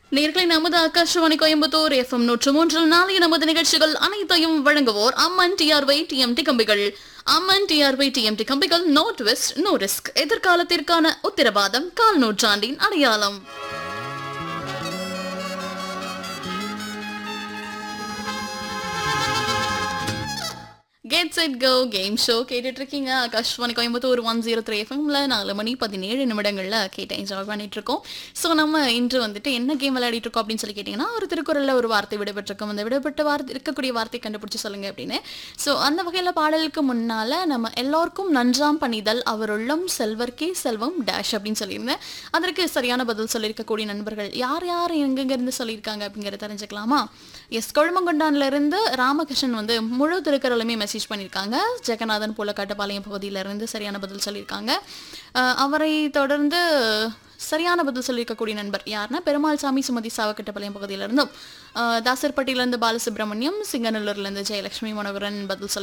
நேர்களை நமது ஆகாஷவாணி கோயம்புத்தூர் எஃப்எம் நூற்று மூன்றில் நாளைய நமது நிகழ்ச்சிகள் அனைத்தையும் வழங்குவோர் அம்மன் டிஆர்ஒய் டிஎம்டி கம்பிகள் அம்மன் டிஆர்ஒய் டிஎம்டி கம்பிகள் நோ ட்விஸ்ட் நோ ரிஸ்க் எதிர்காலத்திற்கான உத்தரவாதம் கால் நூற்றாண்டின் அடையாளம் get set go game show கேட்டுட்டு இருக்கீங்க Akashvani Coimbatore one zero three எஃப்எம்ல நாலு மணி பதினேழு நிமிடங்கள்ல கேட்டு என்ஜாய் பண்ணிட்டு இருக்கோம் ஸோ நம்ம இன்று வந்துட்டு என்ன கேம் விளையாடிட்டு இருக்கோம் அப்படின்னு சொல்லி கேட்டிங்கன்னா ஒரு திருக்குறளில் ஒரு வார்த்தை விடுபட்டிருக்கோம் அந்த விடுபட்ட வார்த்தை இருக்கக்கூடிய வார்த்தை கண்டுபிடிச்சு சொல்லுங்க அப்படின்னு ஸோ அந்த வகையில் பாடலுக்கு முன்னால நம்ம எல்லோருக்கும் நன்றாம் பணிதல் அவருள்ளம் செல்வர்க்கே செல்வம் டேஷ் அப்படின்னு சொல்லியிருந்தேன் அதற்கு சரியான பதில் சொல்லியிருக்கக்கூடிய நண்பர்கள் யார் யார் எங்கெங்க இருந்து சொல்லியிருக்காங்க அப்படிங்கிறத தெரிஞ்சுக்கலாமா எஸ் கொழுமங்கொண்டான்ல இருந்து ராமகிருஷ்ணன் வந்து முழு திருக்குறளுமே மெசேஜ் பண்ணியிருக்காங்க ஜெகநாதன் பூலக்காட்டுப்பாளையம் பகுதியில இருந்து சரியான பதில் சொல்லியிருக்காங்க அஹ் அவரை தொடர்ந்து சரியான பதில் சொல்லியிருக்கக்கூடிய நண்பர் யாருன்னா பெருமாள் சாமி சுமதி சாவக்கட்டப்பாளையம் பகுதியில இருந்தும் அஹ் தாசர்பட்டியிலேருந்து பாலசுப்ரமணியம் சிங்கநல்லூர்லேருந்து ஜெயலட்சுமி மனோகரன் பதில் சொல்லி